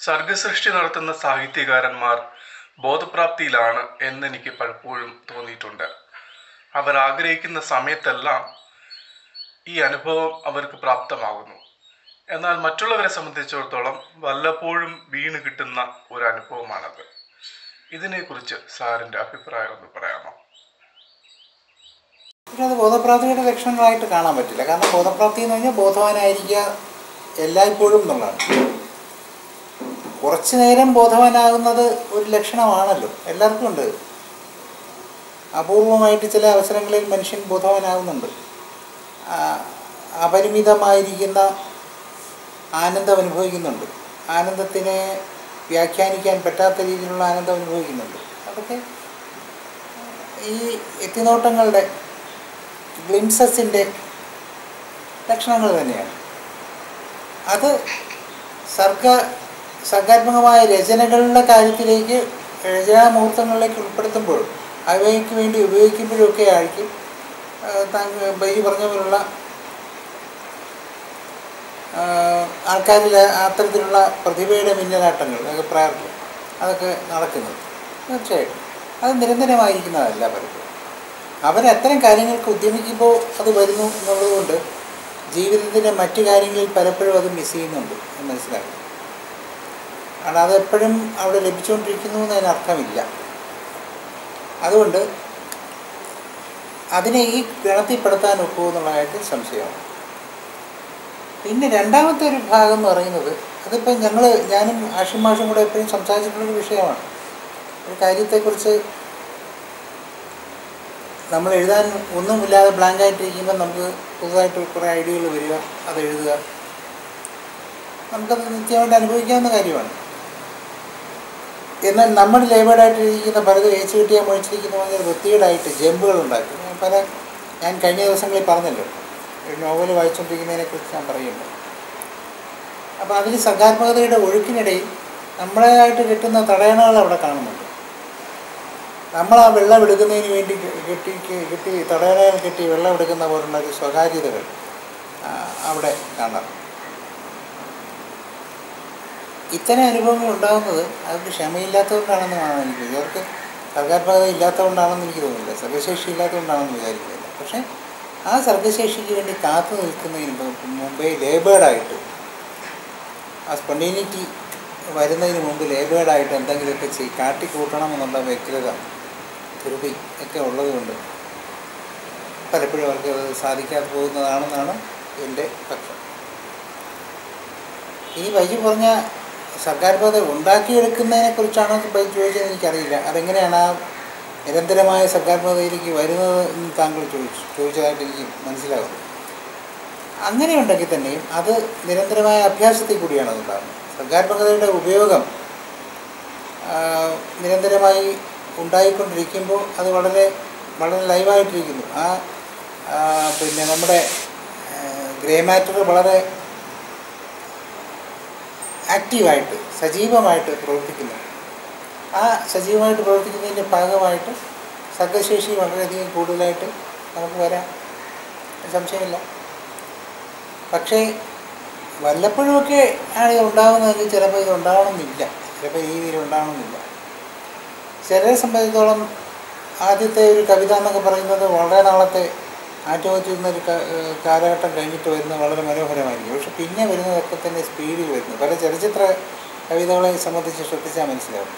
സർഗസൃഷ്ടി നടത്തുന്ന സാഹിത്യകാരന്മാർ ബോധപ്രാപ്തിയിലാണ് എന്നെനിക്ക് പലപ്പോഴും തോന്നിയിട്ടുണ്ട് അവർ ആഗ്രഹിക്കുന്ന സമയത്തെല്ലാം ഈ അനുഭവം അവർക്ക് പ്രാപ്തമാകുന്നു എന്നാൽ മറ്റുള്ളവരെ സംബന്ധിച്ചിടത്തോളം വല്ലപ്പോഴും വീണ് കിട്ടുന്ന ഒരു അനുഭവമാണത് ഇതിനെക്കുറിച്ച് സാറിൻ്റെ അഭിപ്രായം ഒന്ന് പറയാമോ പക്ഷെ അത് ബോധപ്രാപ്തിയുടെ ലക്ഷണങ്ങളായിട്ട് കാണാൻ പറ്റില്ല കാരണം ബോധപ്രാപ്തി എന്ന് പറഞ്ഞാൽ ബോധവാനായിരിക്കുക എല്ലായ്പ്പോഴും എന്നുള്ളതാണ് കുറച്ചു നേരം ബോധവാനാകുന്നത് ഒരു ലക്ഷണമാണല്ലോ എല്ലാവർക്കും ഉണ്ട് അപൂർവമായിട്ട് ചില അവസരങ്ങളിൽ മനുഷ്യൻ ബോധവാനാകുന്നുണ്ട് ആ, അപരിമിതമായിരിക്കുന്ന ആനന്ദം അനുഭവിക്കുന്നുണ്ട് ആനന്ദത്തിനെ വ്യാഖ്യാനിക്കാൻ പറ്റാത്ത രീതിയിലുള്ള ആനന്ദം അനുഭവിക്കുന്നുണ്ട് അതൊക്കെ ഈ എത്തിനോട്ടങ്ങളുടെ ഗ്ലിംസസിൻ്റെ ലക്ഷണങ്ങൾ തന്നെയാണ് അത് സർഗ സർഗാത്മകമായ രചനകളുടെ കാര്യത്തിലേക്ക് രചനാമുഹൂർത്തങ്ങളിലേക്ക് ഉൾപ്പെടുത്തുമ്പോൾ അവയ്ക്ക് വേണ്ടി ഉപയോഗിക്കുമ്പോഴൊക്കെ ആയിരിക്കും ആ, താങ്കൾ ബൈ പറഞ്ഞ പോലുള്ള ആ, ആൾക്കാരിൽ അത്തരത്തിലുള്ള പ്രതിഭയുടെ മിന്നലാട്ടങ്ങൾ അഭിപ്രായത്തിൽ അതൊക്കെ നടക്കുന്നത് തീർച്ചയായിട്ടും അത് നിരന്തരമായിരിക്കുന്നതല്ല പലപ്പോഴും അവരത്തരം കാര്യങ്ങൾക്ക് ഉദ്യമിക്കുമ്പോൾ അത് വരുന്നു എന്നുള്ളതുകൊണ്ട് ജീവിതത്തിൻ്റെ മറ്റു കാര്യങ്ങളിൽ പലപ്പോഴും അത് മിസ് ചെയ്യുന്നുണ്ട് എന്ന് മനസ്സിലാക്കും കാരണം അതെപ്പോഴും അവിടെ ലഭിച്ചുകൊണ്ടിരിക്കുന്നു എന്നതിന് അർത്ഥമില്ല അതുകൊണ്ട് അതിനെ ഈ ഗണത്തിൽപ്പെടുത്താൻ ഒക്കുമോ എന്നുള്ളതായിട്ട് സംശയമാണ് പിന്നെ രണ്ടാമത്തെ ഒരു ഭാഗം എന്ന് പറയുന്നത് അതിപ്പോൾ ഞങ്ങൾ ഞാനും ആഷിം മാഷും കൂടെ എപ്പോഴും സംസാരിച്ചിട്ടുള്ളൊരു വിഷയമാണ് ഒരു കാര്യത്തെക്കുറിച്ച് നമ്മൾ എഴുതാൻ ഒന്നുമില്ലാതെ ബ്ലാങ്ക് ആയിട്ടിരിക്കുമ്പോൾ നമുക്ക് പുതുതായിട്ട് കുറേ ഐഡിയകൾ വരിക അത് എഴുതുക നമുക്കത് നിത്യമായിട്ട് അനുഭവിക്കാവുന്ന കാര്യമാണ് എന്നാൽ നമ്മൾ ലേബേഡായിട്ട് ഇരിക്കുന്ന പലതും ഏച്ചു കിട്ടിയാൽ മുഴിച്ചിരിക്കുന്ന ഭയങ്കര വൃത്തികേടായിട്ട് ജമ്പുകൾ ഉണ്ടാക്കും ഞാൻ പല ഞാൻ കഴിഞ്ഞ ദിവസങ്ങളിൽ പറഞ്ഞല്ലോ ഒരു നോവൽ വായിച്ചുകൊണ്ടിരിക്കുന്നതിനെക്കുറിച്ച് ഞാൻ പറയുന്നു അപ്പോൾ അതിൽ സർഗാത്മകതയുടെ ഒഴുക്കിനിടയിൽ നമ്മളായിട്ട് കിട്ടുന്ന തടയണകൾ അവിടെ കാണുന്നുണ്ട് നമ്മൾ ആ വെള്ളം എടുക്കുന്നതിന് വേണ്ടി കെട്ടി കെട്ടി തടയണയിൽ കെട്ടി വെള്ളം എടുക്കുന്ന പോലുള്ള ഒരു സ്വകാര്യതകൾ ആ, അവിടെ കാണാം ഇത്തരം അനുഭവങ്ങൾ ഉണ്ടാകുന്നത് അവർക്ക് ക്ഷമയില്ലാത്തതുകൊണ്ടാണെന്നാണ് എനിക്ക് ഇവർക്ക് സർഗാത്മകത ഇല്ലാത്തതുകൊണ്ടാണെന്ന് എനിക്ക് തോന്നുന്നില്ല സർഗശേഷി ഇല്ലാത്തതുകൊണ്ടാണെന്ന് വിചാരിക്കുന്നില്ല പക്ഷേ ആ സർഗശേഷിക്ക് വേണ്ടി കാത്തു നിൽക്കുന്നതിന് മുമ്പ് മുമ്പേ ലേബേർഡായിട്ട് ആ സ്പോണ്ടേനിറ്റി വരുന്നതിന് മുമ്പ് ലേബേർഡായിട്ട് എന്തെങ്കിലുമൊക്കെ ചെയ് കാട്ടിക്കൂട്ടണം എന്നുള്ള വ്യഗ്രത ധൃതി ഒക്കെ ഉള്ളതുകൊണ്ട് പലപ്പോഴും അവർക്ക് അത് സാധിക്കാതെ പോകുന്നതാണെന്നാണ് എൻ്റെ പക്ഷം ഇനി ബൈജു പറഞ്ഞ സർഗാത്മകത ഉണ്ടാക്കിയെടുക്കുന്നതിനെ കുറിച്ചാണോ ബൈജു ചോദിച്ചത് എനിക്കറിയില്ല അതെങ്ങനെയാണ് ആ നിരന്തരമായ സർഗാത്മകതയിലേക്ക് വരുന്നത് എന്ന് താങ്കൾ ചോദിച്ചു ചോദിച്ചതായിട്ട് എനിക്ക് മനസ്സിലാകുന്നു അങ്ങനെ ഉണ്ടെങ്കിൽ തന്നെയും അത് നിരന്തരമായ അഭ്യാസത്തിൽ കൂടിയാണ് അതുണ്ടാകുന്നത് സർഗാത്മകതയുടെ ഉപയോഗം ആ, നിരന്തരമായി ഉണ്ടായിക്കൊണ്ടിരിക്കുമ്പോൾ അത് വളരെ വളരെ ലൈവായിട്ടിരിക്കുന്നു ആ ആ, പിന്നെ നമ്മുടെ ഗ്രേ മാറ്റർ വളരെ ആക്റ്റീവായിട്ട് സജീവമായിട്ട് പ്രവർത്തിക്കുന്നു ആ സജീവമായിട്ട് പ്രവർത്തിക്കുന്നതിൻ്റെ ഭാഗമായിട്ട് സർഗശേഷി വളരെയധികം കൂടുതലായിട്ട് നമുക്ക് വരാം സംശയമില്ല പക്ഷേ വല്ലപ്പോഴുമൊക്കെ ആണ് ഇത് ഉണ്ടാകുന്നതെങ്കിൽ ചിലപ്പോൾ ഇത് ഉണ്ടാവണമെന്നില്ല ചിലപ്പോൾ ഈ രീതിയിൽ ഉണ്ടാവണമെന്നില്ല ചിലരെ സംബന്ധിച്ചിടത്തോളം ആദ്യത്തെ ഒരു കവിത എന്നൊക്കെ പറയുന്നത് വളരെ നാളത്തെ ആറ്റുവച്ചിരുന്ന ഒരു ക- ഏഹ് കാലഘട്ടം കഴിഞ്ഞിട്ട് വരുന്നത് വളരെ മനോഹരമായിരിക്കും പക്ഷെ പിന്നെ വരുന്നതൊക്കെ തന്നെ സ്പീഡിൽ വരുന്നു പല ചലച്ചിത്ര കവിതകളെ സംബന്ധിച്ച് ശ്രദ്ധിച്ചാൽ മനസ്സിലാവും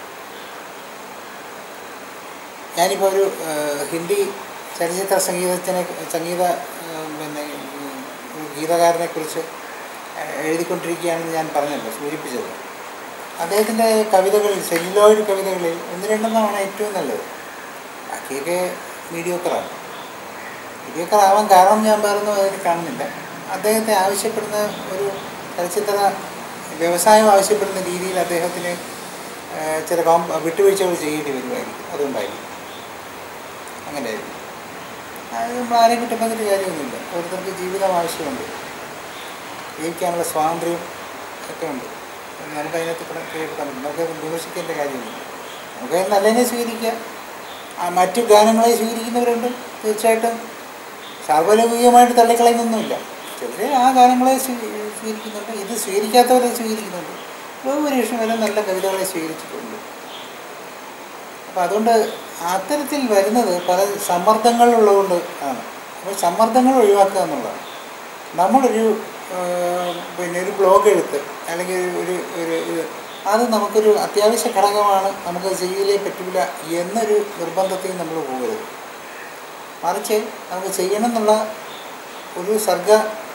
ഞാനിപ്പോൾ ഒരു ഏഹ്, ഹിന്ദി ചലച്ചിത്ര സംഗീതത്തിനെ സംഗീത ഏഹ്, പിന്നെ ഉം, ഒരു ഗീതകാരനെക്കുറിച്ച് ഏഹ്, എഴുതിക്കൊണ്ടിരിക്കുകയാണെന്ന് ഞാൻ പറഞ്ഞല്ലോ സൂചിപ്പിച്ചത് അദ്ദേഹത്തിൻ്റെ കവിതകളിൽ സെല്ലുലോയിഡ് കവിതകളിൽ ഒന്ന് രണ്ടെണ്ണമാണ് ഏറ്റവും നല്ലത് ബാക്കിയൊക്കെ മീഡിയോക്കറാണ് മീഡിയോക്കർ ആവാൻ കാരണം ഞാൻ വേറൊന്നും അതിൽ കാണുന്നില്ല അദ്ദേഹത്തെ ആവശ്യപ്പെടുന്ന ഒരു ചലച്ചിത്ര വ്യവസായം ആവശ്യപ്പെടുന്ന രീതിയിൽ അദ്ദേഹത്തിന് ഏഹ്, ചില കോം വിട്ടുവീഴ്ചകൾ ചെയ്യേണ്ടി വരുമായിരിക്കും അതുകൊണ്ടായിരിക്കും അങ്ങനെയായിരിക്കും അത് നമ്മൾ ആരെയും കുറ്റം പറഞ്ഞിട്ട് കാര്യമൊന്നുമില്ല ഓരോരുത്തർക്ക് ജീവിതം ആവശ്യമുണ്ട് ജീവിക്കാനുള്ള സ്വാതന്ത്ര്യം ഒക്കെ ഉണ്ട് നമുക്ക് അതിനകത്ത് കൂടെ കീഴ്പ്പെടുത്താൻ പറ്റും നമുക്ക് വിമർശിക്കേണ്ട കാര്യമൊന്നുമില്ല നമുക്ക് നല്ലതിനെ സ്വീകരിക്കുക ആ മറ്റു ഗാനങ്ങളെ സ്വീകരിക്കുന്നവരുണ്ട് തീർച്ചയായിട്ടും സാർവലൗകികമായിട്ട് തള്ളിക്കളയുന്നൊന്നുമില്ല ചിലർ ആ ഗാനങ്ങളെ സ്വീ- സ്വീകരിക്കുന്നുണ്ട് ഇത് സ്വീകരിക്കാത്തവരെ സ്വീകരിക്കുന്നുണ്ട് ബഹുഭൂരിപക്ഷം വരെ നല്ല കവിതകളെ സ്വീകരിച്ചിട്ടുണ്ട് അപ്പം അതുകൊണ്ട് അത്തരത്തിൽ വരുന്നത് പല സമ്മർദ്ദങ്ങളുള്ളതുകൊണ്ട് ആണ് അപ്പോൾ സമ്മർദ്ദങ്ങൾ ഒഴിവാക്കുക എന്നുള്ളതാണ് നമ്മളൊരു ആ, പിന്നെ ഒരു ബ്ലോഗ് എഴുത്ത് അല്ലെങ്കിൽ ഒരു ഒരു ഒരു ഒരു- അത് നമുക്കൊരു അത്യാവശ്യ ഘടകമാണ് നമുക്ക് ചെയ്യലേ പറ്റില്ല എന്നൊരു നിർബന്ധത്തിൽ നമ്മൾ പോകരുത് മറിച്ച് നമുക്ക് ചെയ്യണം എന്നുള്ള ഒരു സർഗ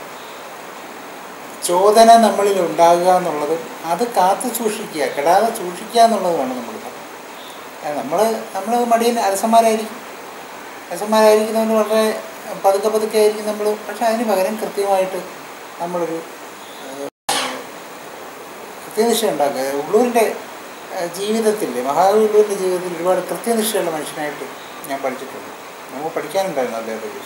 ചോദന നമ്മളിൽ ഉണ്ടാകുക എന്നുള്ളത് അത് കാത്തു സൂക്ഷിക്കുക കെടാതെ സൂക്ഷിക്കുക എന്നുള്ളതാണ് നമ്മൾ നമ്മൾ നമ്മൾ മടിയൻ അരസന്മാരായിരിക്കും അരസന്മാരായിരിക്കുന്നതുകൊണ്ട് വളരെ പതുക്കെ പതുക്കെ ആയിരിക്കും നമ്മൾ പക്ഷെ അതിന് പകരം കൃത്യമായിട്ട് നമ്മളൊരു ഏഹ്, കൃത്യനിഷ്ഠ ഉണ്ടാക്കുക ഉള്ളൂരിൻ്റെ ഏഹ്, ജീവിതത്തിൽ മഹാകവി ഉള്ളൂരിൻ്റെ ജീവിതത്തിൽ ഒരുപാട് കൃത്യനിഷ്ഠയുള്ള മനുഷ്യനായിട്ട് ഞാൻ പഠിച്ചിട്ടുണ്ട് നമുക്ക് പഠിക്കാനുണ്ടായിരുന്നു അദ്ദേഹത്തെ കുറിച്ച്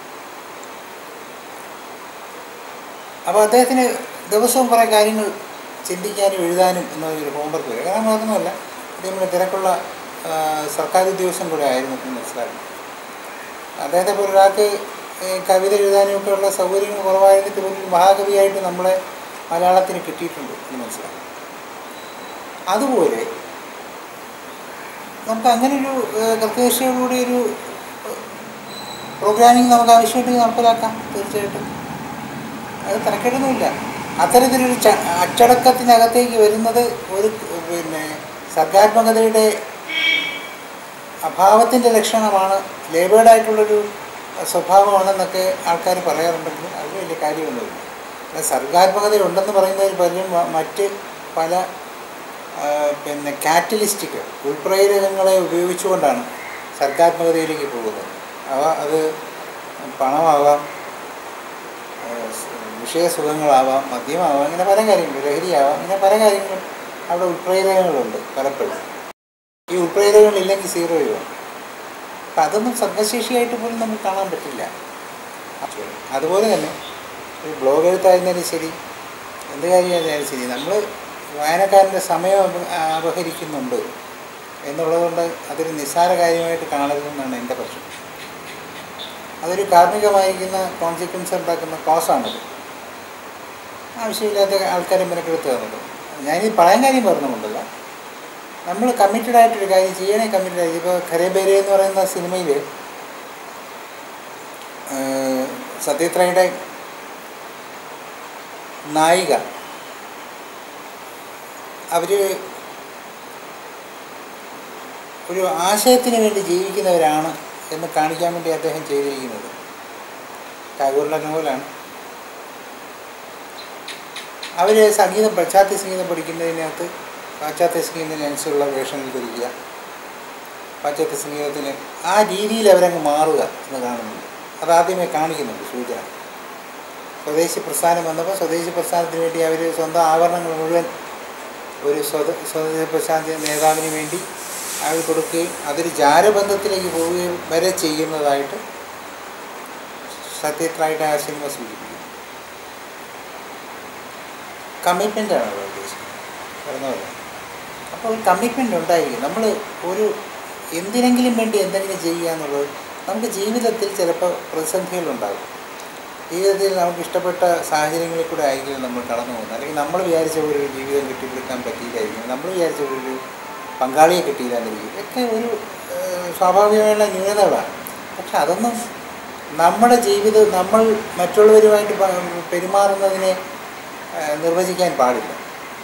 അപ്പോൾ അദ്ദേഹത്തിന് ദിവസവും കുറേ കാര്യങ്ങൾ ചിന്തിക്കാനും എഴുതാനും എന്നൊരു ഹോംവർക്ക് വരും കാരണം അതൊന്നുമല്ല അദ്ദേഹം തിരക്കുള്ള ആ, സർക്കാർ ഉദ്യോഗസ്ഥൻ കൂടെ ആയിരുന്നു എന്ന് മനസ്സിലാക്കുന്നു അദ്ദേഹത്തെ പോലെ ഒരാൾക്ക് ഈ കവിത എഴുതാനും ഒക്കെ ഉള്ള സൗകര്യങ്ങൾ കുറവായിരുന്നിട്ട് പോലും മഹാകവിയായിട്ട് നമ്മളെ മലയാളത്തിന് കിട്ടിയിട്ടുണ്ട് എന്ന് മനസ്സിലാക്കും അതുപോലെ നമുക്ക് അങ്ങനെ ഒരു കൃത്യനിഷ്ഠയോടുകൂടി ഒരു പ്രോഗ്രാമിംഗ് നമുക്ക് ആവശ്യമായിട്ട് നടപ്പിലാക്കാം തീർച്ചയായിട്ടും അത് തരക്കേടൊന്നുമില്ല അത്തരത്തിലൊരു ച അച്ചടക്കത്തിനകത്തേക്ക് വരുന്നത് ഒരു പിന്നെ സർഗാത്മകതയുടെ അഭാവത്തിൻ്റെ ലക്ഷണമാണ് ലേബേർഡായിട്ടുള്ളൊരു സ്വഭാവമാണെന്നൊക്കെ ആൾക്കാർ പറയാറുണ്ടെങ്കിലും അതിന് വലിയ കാര്യമൊന്നുമില്ല പിന്നെ സർഗാത്മകത ഉണ്ടെന്ന് പറയുന്നതിൽ പലരും മ- മറ്റ് പല ആ, പിന്നെ കാറ്റലിസ്റ്റിക് ഉൾപ്രേരകങ്ങളെ ഉപയോഗിച്ചുകൊണ്ടാണ് സർഗാത്മകതയിലേക്ക് പോകുന്നത് അവ അത് പണമാവാം ഏഹ് വിഷയസുഖങ്ങളാവാം മദ്യമാവാം ഇങ്ങനെ പല കാര്യങ്ങളും ലഹരിയാവാം ഇങ്ങനെ പല കാര്യങ്ങളും അവിടെ ഉൾപ്രേരകങ്ങളുണ്ട് പലപ്പോഴും ഈ ഉൾപ്രേരകങ്ങളില്ലെങ്കിൽ സീറോയുമാണ് അപ്പം അതൊന്നും സർഗശേഷിയായിട്ട് പോലും നമുക്ക് കാണാൻ പറ്റില്ല അതുപോലെ തന്നെ ഒരു ബ്ലോഗ് എഴുത്തായിരുന്നാലും ശരി എന്ത് കാര്യമായിരുന്നാലും ശരി നമ്മൾ വായനക്കാരൻ്റെ സമയം അപ- അപഹരിക്കുന്നുണ്ട് എന്നുള്ളതുകൊണ്ട് അതൊരു നിസ്സാര കാര്യമായിട്ട് കാണരുതെന്നാണ് എൻ്റെ പക്ഷം അതൊരു കാർമ്മികമായിരിക്കുന്ന കോൺസിക്വൻസ് ഉണ്ടാക്കുന്ന കോസാണത് ആവശ്യമില്ലാത്ത ആൾക്കാരെ മെനക്കെടുത്ത് തന്നത് ഞാനീ പറയാൻ കാര്യം പറഞ്ഞുകൊണ്ടല്ല നമ്മൾ കമ്മിറ്റഡ് ആയിട്ടൊരു കാര്യം ചെയ്യണേ കമ്മിറ്റഡ് ആയി ഇപ്പോൾ ഖരേബേരെ എന്ന് പറയുന്ന സിനിമയിൽ സത്യത്രയുടെ നായിക അവർ ഒരു ആശയത്തിന് വേണ്ടി ജീവിക്കുന്നവരാണ് എന്ന് കാണിക്കാൻ വേണ്ടി അദ്ദേഹം ചെയ്തിരിക്കുന്നത് ടാഗോറിൻ്റെ നോവലാണ് അവർ സംഗീതം പാശ്ചാത്യ സംഗീതം പഠിക്കുന്നതിനകത്ത് പാശ്ചാത്യ സംഗീതത്തിനനുസരിച്ചുള്ള വേഷങ്ങൾ ധരിക്കുക പാശ്ചാത്യ സംഗീതത്തിന് ആ രീതിയിൽ അവരങ്ങ് മാറുക എന്ന് കാണുന്നുണ്ട് അതാദ്യമേ കാണിക്കുന്നുണ്ട് സൂചന സ്വദേശി പ്രസ്ഥാനം വന്നപ്പോൾ സ്വദേശി പ്രസ്ഥാനത്തിന് വേണ്ടി അവർ സ്വന്തം ആഭരണങ്ങൾ മുഴുവൻ ഒരു സ്വത സ്വദേശി പ്രസ്ഥാന നേതാവിന് വേണ്ടി അവർ കൊടുക്കുകയും അതൊരു ജാരബന്ധത്തിലേക്ക് പോവുകയും വരെ ചെയ്യുന്നതായിട്ട് സത്യത്രായിട്ട് ആ സിനിമ സൂചിപ്പിക്കുന്നു കമ്മിറ്റ്മെൻ്റാണ് അവിടെ ഉദ്ദേശിക്കുന്നത് പറഞ്ഞ പോലെ അപ്പോൾ ഒരു കമ്മിറ്റ്മെൻ്റ് ഉണ്ടായിരിക്കും നമ്മൾ ഒരു എന്തിനെങ്കിലും വേണ്ടി എന്തെങ്കിലും ചെയ്യുക എന്നുള്ളത് നമുക്ക് ജീവിതത്തിൽ ചിലപ്പോൾ പ്രതിസന്ധികളുണ്ടാകും ജീവിതത്തിൽ നമുക്ക് ഇഷ്ടപ്പെട്ട സാഹചര്യങ്ങളിൽ കൂടെ ആയിരിക്കും നമ്മൾ കടന്നു പോകുന്നത് അല്ലെങ്കിൽ നമ്മൾ വിചാരിച്ച പോലെ ഒരു ജീവിതം കെട്ടിപ്പിടിക്കാൻ പറ്റിയില്ലായിരിക്കും നമ്മൾ വിചാരിച്ച പോലെ ഒരു പങ്കാളിയെ കിട്ടിയില്ലാന്നിരിക്കും ഒക്കെ ഒരു ഏഹ്, സ്വാഭാവികമായുള്ള ന്യൂനതകളാണ് പക്ഷെ അതൊന്നും നമ്മുടെ ജീവിതം നമ്മൾ മറ്റുള്ളവരുമായിട്ട് പ- പെരുമാറുന്നതിനെ ഏഹ്, നിർവചിക്കാൻ പാടില്ല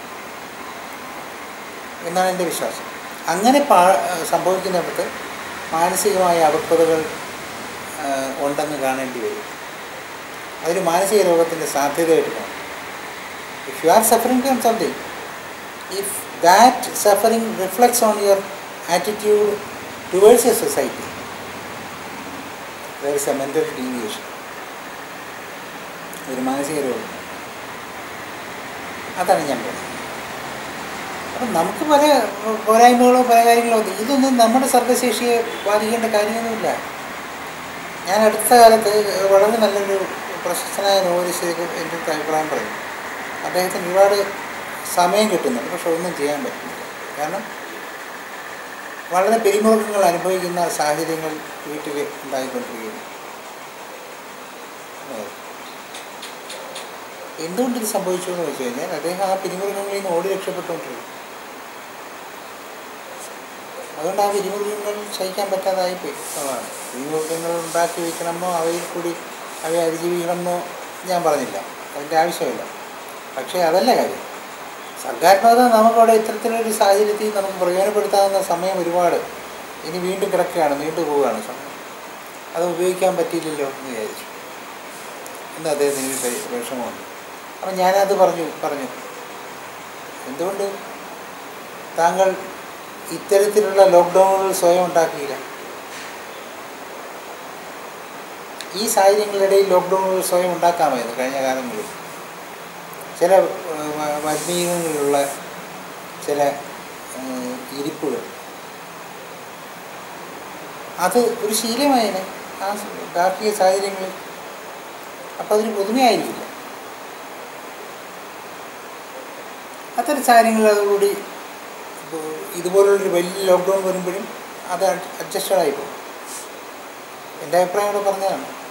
എന്നാണ് എൻ്റെ വിശ്വാസം അങ്ങനെ പാ സംഭവിക്കുന്നിടത്ത് മാനസികമായ അപക്വതകൾ ഏഹ്, ഉണ്ടെന്ന് കാണേണ്ടി വരും അതൊരു മാനസിക രോഗത്തിൻ്റെ സാധ്യതയായിട്ട് കാണും if you are suffering from something if that suffering reflects on your attitude towards a society there is a mental deviation ഒരു മാനസിക രോഗം അതാണ് ഞാൻ പറയുന്നത് അപ്പം നമുക്ക് പല പോരായ്മകളോ പല കാര്യങ്ങളോ ഉണ്ട് ഇതൊന്നും നമ്മുടെ സർഗശേഷിയെ ബാധിക്കേണ്ട കാര്യമൊന്നുമില്ല ഞാൻ അടുത്ത കാലത്ത് വളരെ നല്ലൊരു പ്രശസ്തനായ നോവലിസ്റ്റ് എൻ്റെ അടുത്ത് അഭിപ്രായം പറഞ്ഞു അദ്ദേഹത്തിന് ഒരുപാട് സമയം കിട്ടുന്നുണ്ട് പക്ഷെ ഒന്നും ചെയ്യാൻ പറ്റുന്നില്ല കാരണം വളരെ പിരിമുറുക്കങ്ങൾ അനുഭവിക്കുന്ന സാഹചര്യങ്ങൾ വീട്ടിൽ ഉണ്ടായിക്കൊണ്ടിരിക്കുന്നു എന്തുകൊണ്ട് ഇത് സംഭവിച്ചു എന്ന് വെച്ച് കഴിഞ്ഞാൽ അദ്ദേഹം ആ പിരിമുറുക്കങ്ങളിൽ നിന്ന് ഓടി രക്ഷപ്പെട്ടുകൊണ്ടിരിക്കും അതുകൊണ്ട് ആ പിരിമുറുക്കങ്ങൾ സഹിക്കാൻ പറ്റാതായിപ്പോയി അതാണ് പിരിമുറുക്കങ്ങൾ ഉണ്ടാക്കി വയ്ക്കണമെന്നോ അവയിൽ കൂടി അവയെ അതിജീവിക്കണമെന്നോ ഞാൻ പറഞ്ഞില്ല അതിൻ്റെ ആവശ്യമില്ല പക്ഷേ അതല്ല കാര്യം സർഗാത്മകത നമുക്കവിടെ ഇത്തരത്തിലൊരു സാഹചര്യത്തിൽ നമുക്ക് പ്രയോജനപ്പെടുത്താവുന്ന സമയം ഒരുപാട് ഇനി വീണ്ടും കിടക്കുകയാണ് നീണ്ടു പോവുകയാണ് സമയം അത് ഉപയോഗിക്കാൻ പറ്റിയില്ലല്ലോ എന്ന് വിചാരിച്ചു എന്ന് അദ്ദേഹത്തിന് ഒരു പരി- വിഷമമുണ്ട് അപ്പം ഞാനത് പറഞ്ഞു പറഞ്ഞു എന്തുകൊണ്ട് താങ്കൾ ഇത്തരത്തിലുള്ള ലോക്ക്ഡൗണുകൾ സ്വയം ഉണ്ടാക്കിയില്ല ഈ സാഹചര്യങ്ങളിടയിൽ ലോക്ക്ഡൗണുകൾ സ്വയം ഉണ്ടാക്കാമായിരുന്നു കഴിഞ്ഞ കാലങ്ങളിൽ ചില ഏഹ്, മ- മലിനീകരണങ്ങളിലുള്ള ചില ഏഹ്, ഇരിപ്പുകൾ അത് ഒരു ശീലമായേനെ ആ സ- ഗാർഹിക സാഹചര്യങ്ങളിൽ അപ്പം അതൊരു പുതുമയായിരിക്കില്ല അത്തരം സാഹചര്യങ്ങളിൽ അതോടുകൂടി ഇപ്പോൾ ഇതുപോലുള്ളൊരു വലിയ ലോക്ക്ഡൗൺ വരുമ്പോഴും അത് അഡ്ജസ്റ്റഡ് ആയി പോകും എൻ്റെ അഭിപ്രായം കൂടെ പറഞ്ഞതാണ്